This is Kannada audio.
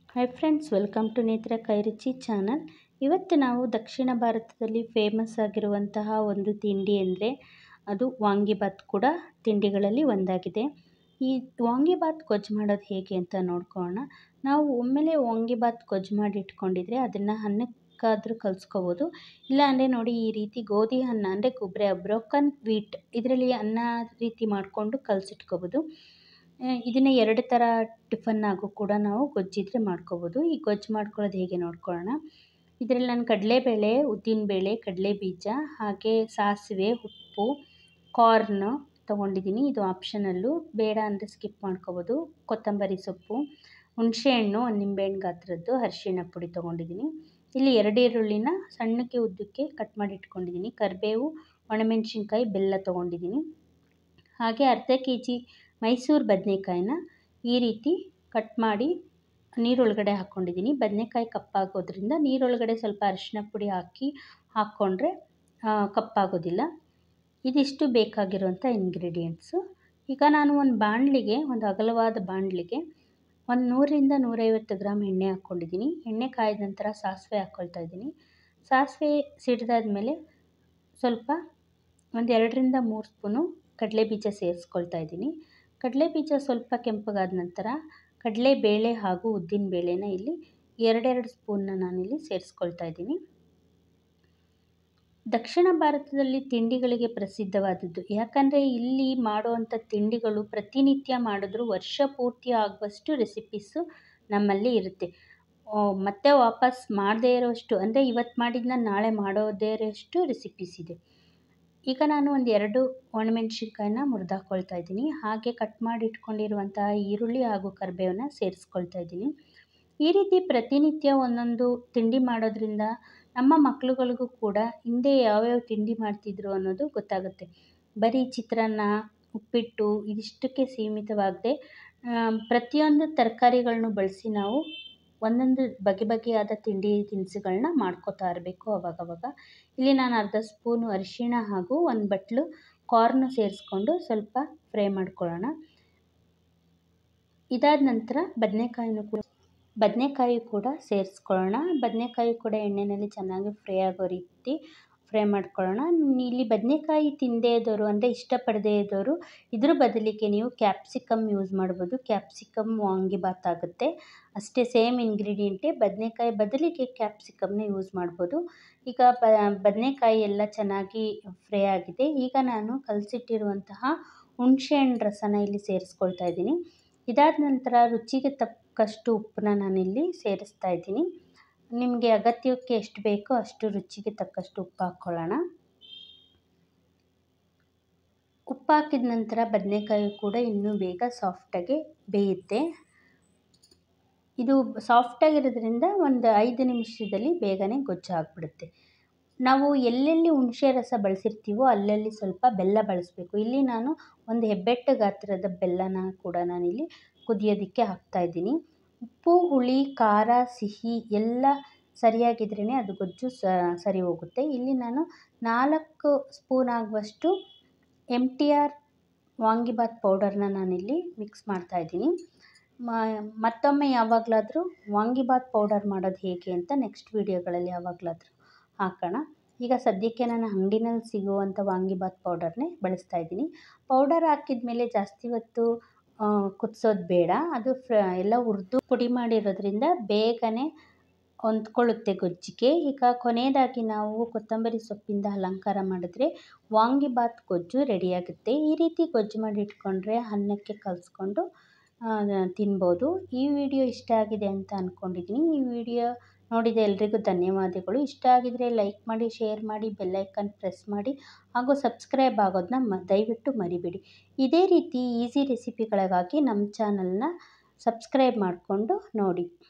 ಹಾಯ್ ಫ್ರೆಂಡ್ಸ್ ವೆಲ್ಕಮ್ ಟು ನೇತ್ರ ಕೈರುಚಿ ಚಾನಲ್ ಇವತ್ತು ನಾವು ದಕ್ಷಿಣ ಭಾರತದಲ್ಲಿ ಫೇಮಸ್ ಆಗಿರುವಂತಹ ಒಂದು ತಿಂಡಿ ಅಂದರೆ ಅದು ವಾಂಗಿಬಾತ್ ಕೂಡ ತಿಂಡಿಗಳಲ್ಲಿ ಒಂದಾಗಿದೆ ಈ ವಾಂಗಿಬಾತ್ ಗೊಜ್ಜು ಮಾಡೋದು ಹೇಗೆ ಅಂತ ನೋಡ್ಕೊಳ್ಳೋಣ ನಾವು ಒಮ್ಮೆಲೇ ವಾಂಗಿಬಾತ್ ಗೊಜ್ಜು ಮಾಡಿ ಇಟ್ಕೊಂಡಿದ್ರೆ ಅದನ್ನು ಅನ್ನಕ್ಕಾದರೂ ಕಲಿಸ್ಕೋಬೋದು ಇಲ್ಲ ಅಂದರೆ ನೋಡಿ ಈ ರೀತಿ ಗೋಧಿ ಅನ್ನ ಅಂದರೆ ಗುಬ್ರೆ ಬ್ರೋಕನ್ ವೀಟ್ ಇದರಲ್ಲಿ ಅನ್ನ ರೀತಿ ಮಾಡಿಕೊಂಡು ಕಲಸಿಟ್ಕೋಬೋದು ಇದನ್ನು ಎರಡು ಥರ ಟಿಫನ್ ಆಗು ಕೂಡ ನಾವು ಗೊಜ್ಜಿದ್ರೆ ಮಾಡ್ಕೋಬೋದು ಈ ಗೊಜ್ಜು ಮಾಡ್ಕೊಳ್ಳೋದು ಹೇಗೆ ನೋಡ್ಕೊಳ್ಳೋಣ ಇದರಲ್ಲಿ ನಾನು ಕಡಲೆಬೇಳೆ ಉದ್ದಿನಬೇಳೆ ಕಡಲೆ ಬೀಜ ಹಾಗೆ ಸಾಸಿವೆ ಉಪ್ಪು ಕಾರ್ನ್ ತೊಗೊಂಡಿದ್ದೀನಿ ಇದು ಆಪ್ಷನಲ್ಲು ಬೇಡ ಅಂದರೆ ಸ್ಕಿಪ್ ಮಾಡ್ಕೋಬೋದು ಕೊತ್ತಂಬರಿ ಸೊಪ್ಪು ಹುಣಸೆಹಣ್ಣು ಒಂದು ನಿಂಬೆಹಣ್ಣು ಗಾತ್ರದ್ದು ಅರಿಶಿಣ ಪುಡಿ ತೊಗೊಂಡಿದ್ದೀನಿ ಇಲ್ಲಿ ಎರಡು ಈರುಳ್ಳಿನ ಸಣ್ಣಕ್ಕೆ ಉದ್ದಕ್ಕೆ ಕಟ್ ಮಾಡಿ ಇಟ್ಕೊಂಡಿದ್ದೀನಿ ಕರಿಬೇವು ಒಣಮೆಣಸಿನ್ಕಾಯಿ ಬೆಲ್ಲ ತೊಗೊಂಡಿದ್ದೀನಿ ಹಾಗೆ ಅರ್ಧ ಕೆ ಜಿ ಮೈಸೂರು ಬದನೆಕಾಯಿನ ಈ ರೀತಿ ಕಟ್ ಮಾಡಿ ನೀರೊಳಗಡೆ ಹಾಕ್ಕೊಂಡಿದ್ದೀನಿ ಬದನೆಕಾಯಿ ಕಪ್ಪಾಗೋದ್ರಿಂದ ನೀರೊಳಗಡೆ ಸ್ವಲ್ಪ ಅರಿಶಿನ ಪುಡಿ ಹಾಕಿ ಹಾಕ್ಕೊಂಡ್ರೆ ಕಪ್ಪಾಗೋದಿಲ್ಲ ಇದಿಷ್ಟು ಬೇಕಾಗಿರುವಂಥ ಇಂಗ್ರೀಡಿಯೆಂಟ್ಸು ಈಗ ನಾನು ಒಂದು ಬಾಣಲಿಗೆ ಒಂದು ಅಗಲವಾದ ಬಾಣಲಿಗೆ ಒಂದು ನೂರರಿಂದ ನೂರೈವತ್ತು ಗ್ರಾಮ್ ಎಣ್ಣೆ ಹಾಕ್ಕೊಂಡಿದ್ದೀನಿ ಎಣ್ಣೆ ಕಾಯ್ದ ನಂತರ ಸಾಸಿವೆ ಹಾಕ್ಕೊಳ್ತಾ ಇದ್ದೀನಿ ಸಾಸಿವೆ ಸಿಡಿದಾದ್ಮೇಲೆ ಸ್ವಲ್ಪ ಒಂದು ಎರಡರಿಂದ ಮೂರು ಸ್ಪೂನು ಕಡಲೆ ಬೀಜ ಸೇರಿಸ್ಕೊಳ್ತಾ ಇದ್ದೀನಿ ಕಡಲೆ ಬೀಜ ಸ್ವಲ್ಪ ಕೆಂಪಗಾದ ನಂತರ ಕಡಲೆ ಬೇಳೆ ಹಾಗೂ ಉದ್ದಿನ ಬೇಳೆನ ಇಲ್ಲಿ ಎರಡೆರಡು ಸ್ಪೂನ್ನ ನಾನಿಲ್ಲಿ ಸೇರಿಸ್ಕೊಳ್ತಾ ಇದ್ದೀನಿ ದಕ್ಷಿಣ ಭಾರತದಲ್ಲಿ ತಿಂಡಿಗಳಿಗೆ ಪ್ರಸಿದ್ಧವಾದದ್ದು ಯಾಕಂದರೆ ಇಲ್ಲಿ ಮಾಡುವಂಥ ತಿಂಡಿಗಳು ಪ್ರತಿನಿತ್ಯ ಮಾಡಿದ್ರೂ ವರ್ಷ ಪೂರ್ತಿ ಆಗುವಷ್ಟು ರೆಸಿಪೀಸು ನಮ್ಮಲ್ಲಿ ಇರುತ್ತೆ ಮತ್ತೆ ವಾಪಸ್ ಮಾಡದೇ ಇರೋಷ್ಟು ಅಂದರೆ ಇವತ್ತು ಮಾಡಿದ್ದನ್ನ ನಾಳೆ ಮಾಡೋದೇ ಇರೋಷ್ಟು ರೆಸಿಪೀಸ್ ಇದೆ ಈಗ ನಾನು ಒಂದು ಎರಡು ಒಣಮೆಣ್ಸಿನ್ಕಾಯಿನ ಮುರಿದು ಹಾಕ್ಕೊಳ್ತಾ ಇದ್ದೀನಿ ಹಾಗೆ ಕಟ್ ಮಾಡಿ ಇಟ್ಕೊಂಡಿರುವಂತಹ ಈರುಳ್ಳಿ ಹಾಗೂ ಕರಿಬೇವನ್ನ ಸೇರಿಸ್ಕೊಳ್ತಾ ಇದ್ದೀನಿ ಈ ರೀತಿ ಪ್ರತಿನಿತ್ಯ ಒಂದೊಂದು ತಿಂಡಿ ಮಾಡೋದ್ರಿಂದ ನಮ್ಮ ಮಕ್ಳುಗಳಿಗೂ ಕೂಡ ಹಿಂದೆ ಯಾವ್ಯಾವ ತಿಂಡಿ ಮಾಡ್ತಿದ್ರು ಅನ್ನೋದು ಗೊತ್ತಾಗುತ್ತೆ ಬರೀ ಚಿತ್ರಾನ್ನ ಉಪ್ಪಿಟ್ಟು ಇದಿಷ್ಟಕ್ಕೆ ಸೀಮಿತವಾಗದೆ ಪ್ರತಿಯೊಂದು ತರಕಾರಿಗಳನ್ನೂ ಬಳಸಿ ನಾವು ಒಂದೊಂದು ಬಗೆ ಬಗೆಯಾದ ತಿಂಡಿ ತಿನಿಸುಗಳನ್ನ ಮಾಡ್ಕೋತಾ ಇರಬೇಕು ಅವಾಗವಾಗ ಇಲ್ಲಿ ನಾನು ಅರ್ಧ ಸ್ಪೂನು ಅರಿಶಿಣ ಹಾಗೂ ಒಂದು ಬಟ್ಲು ಕಾರ್ನ್ ಸೇರಿಸ್ಕೊಂಡು ಸ್ವಲ್ಪ ಫ್ರೈ ಮಾಡ್ಕೊಳ್ಳೋಣ ಇದಾದ ನಂತರ ಬದನೆಕಾಯಿನೂ ಕೂಡ ಬದನೆಕಾಯಿ ಕೂಡ ಸೇರಿಸ್ಕೊಳ್ಳೋಣ ಬದನೆಕಾಯಿ ಕೂಡ ಎಣ್ಣೆಯಲ್ಲಿ ಚೆನ್ನಾಗಿ ಫ್ರೈ ಆಗೋ ರೀತಿ ಫ್ರೈ ಮಾಡ್ಕೊಳ್ಳೋಣ ಇಲ್ಲಿ ಬದನೆಕಾಯಿ ತಿನ್ನದೇ ಇದ್ದವರು ಅಂದರೆ ಇಷ್ಟಪಡದೇ ಇದ್ದವರು ಇದ್ರ ಬದಲಿಗೆ ನೀವು ಕ್ಯಾಪ್ಸಿಕಮ್ ಯೂಸ್ ಮಾಡ್ಬೋದು ಕ್ಯಾಪ್ಸಿಕಮ್ ವಾಂಗಿಬಾತ್ ಆಗುತ್ತೆ ಅಷ್ಟೇ ಸೇಮ್ ಇಂಗ್ರೀಡಿಯೆಂಟೇ ಬದನೆಕಾಯಿ ಬದಲಿಗೆ ಕ್ಯಾಪ್ಸಿಕಮ್ನ ಯೂಸ್ ಮಾಡ್ಬೋದು ಈಗ ಬ ಬದನೆಕಾಯಿ ಎಲ್ಲ ಚೆನ್ನಾಗಿ ಫ್ರೈ ಆಗಿದೆ ಈಗ ನಾನು ಕಲಸಿಟ್ಟಿರುವಂತಹ ಹುಣಸೆಹಣ್ಣು ರಸನ ಇಲ್ಲಿ ಸೇರಿಸ್ಕೊಳ್ತಾ ಇದ್ದೀನಿ ಇದಾದ ನಂತರ ರುಚಿಗೆ ತಕ್ಕಷ್ಟು ಉಪ್ಪನ್ನ ನಾನಿಲ್ಲಿ ಸೇರಿಸ್ತಾ ಇದ್ದೀನಿ ನಿಮಗೆ ಅಗತ್ಯಕ್ಕೆ ಎಷ್ಟು ಬೇಕೋ ಅಷ್ಟು ರುಚಿಗೆ ತಕ್ಕಷ್ಟು ಉಪ್ಪು ಹಾಕ್ಕೊಳ್ಳೋಣ ಉಪ್ಪು ಹಾಕಿದ ನಂತರ ಬದನೆಕಾಯಿ ಕೂಡ ಇನ್ನೂ ಬೇಗ ಸಾಫ್ಟಾಗಿ ಬೇಯುತ್ತೆ ಇದು ಸಾಫ್ಟಾಗಿರೋದ್ರಿಂದ ಒಂದು ಐದು ನಿಮಿಷದಲ್ಲಿ ಬೇಗನೆ ಗೊಜ್ಜು ಆಗಿಬಿಡುತ್ತೆ ನಾವು ಎಲ್ಲೆಲ್ಲಿ ಹುಣಸೆ ರಸ ಬಳಸಿರ್ತೀವೋ ಅಲ್ಲಲ್ಲಿ ಸ್ವಲ್ಪ ಬೆಲ್ಲ ಬಳಸಬೇಕು ಇಲ್ಲಿ ನಾನು ಒಂದು ಹೆಬ್ಬೆಟ್ಟು ಗಾತ್ರದ ಬೆಲ್ಲನ ಕೂಡ ನಾನಿಲ್ಲಿ ಕುದಿಯೋದಕ್ಕೆ ಹಾಕ್ತಾಯಿದ್ದೀನಿ ಉಪ್ಪು ಹುಳಿ ಖಾರ ಸಿಹಿ ಎಲ್ಲ ಸರಿಯಾಗಿದ್ರೇ ಅದು ಗೊಜ್ಜು ಸರಿ ಹೋಗುತ್ತೆ ಇಲ್ಲಿ ನಾನು ನಾಲ್ಕು ಸ್ಪೂನ್ ಆಗುವಷ್ಟು ಎಮ್ ಟಿ ಆರ್ ವಾಂಗಿಬಾತ್ ಪೌಡರ್ನ ನಾನಿಲ್ಲಿ ಮಿಕ್ಸ್ ಮಾಡ್ತಾಯಿದ್ದೀನಿ ಮತ್ತೊಮ್ಮೆ ಯಾವಾಗಲಾದರೂ ವಾಂಗಿಬಾತ್ ಪೌಡರ್ ಮಾಡೋದು ಹೇಗೆ ಅಂತ ನೆಕ್ಸ್ಟ್ ವೀಡಿಯೋಗಳಲ್ಲಿ ಯಾವಾಗಲಾದರೂ ಹಾಕೋಣ ಈಗ ಸದ್ಯಕ್ಕೆ ನಾನು ಅಂಗಡಿನಲ್ಲಿ ಸಿಗುವಂಥ ವಾಂಗಿಬಾತ್ ಪೌಡರ್ನೇ ಬಳಸ್ತಾ ಇದ್ದೀನಿ ಪೌಡರ್ ಹಾಕಿದ ಮೇಲೆ ಜಾಸ್ತಿ ಹೊತ್ತು ಕುದಿಸೋದು ಬೇಡ ಅದು ಫ್ರ ಎಲ್ಲ ಹುರಿದು ಪುಡಿ ಮಾಡಿರೋದ್ರಿಂದ ಬೇಗನೆ ಹೊಂದ್ಕೊಳ್ಳುತ್ತೆ ಗೊಜ್ಜಿಗೆ ಈಗ ಕೊನೆಯದಾಗಿ ನಾವು ಕೊತ್ತಂಬರಿ ಸೊಪ್ಪಿಂದ ಅಲಂಕಾರ ಮಾಡಿದ್ರೆ ವಾಂಗಿಬಾತ್ ಗೊಜ್ಜು ರೆಡಿಯಾಗುತ್ತೆ ಈ ರೀತಿ ಗೊಜ್ಜು ಮಾಡಿ ಇಟ್ಕೊಂಡ್ರೆ ಅನ್ನಕ್ಕೆ ಕಲಿಸ್ಕೊಂಡು ತಿನ್ಬೋದು ಈ ವಿಡಿಯೋ ಇಷ್ಟ ಆಗಿದೆ ಅಂತ ಅಂದ್ಕೊಂಡಿದ್ದೀನಿ ಈ ವಿಡಿಯೋ ನೋಡಿದ ಎಲ್ರಿಗೂ ಧನ್ಯವಾದಗಳು ಇಷ್ಟ ಆಗಿದರೆ ಲೈಕ್ ಮಾಡಿ ಶೇರ್ ಮಾಡಿ ಬೆಲ್ಲೈಕನ್ ಪ್ರೆಸ್ ಮಾಡಿ ಹಾಗೂ ಸಬ್ಸ್ಕ್ರೈಬ್ ಆಗೋದನ್ನ ಮ ದಯವಿಟ್ಟು ಮರಿಬೇಡಿ ಇದೇ ರೀತಿ ಈಸಿ ರೆಸಿಪಿಗಳಿಗಾಗಿ ನಮ್ಮ ಚಾನಲ್ನ ಸಬ್ಸ್ಕ್ರೈಬ್ ಮಾಡಿಕೊಂಡು ನೋಡಿ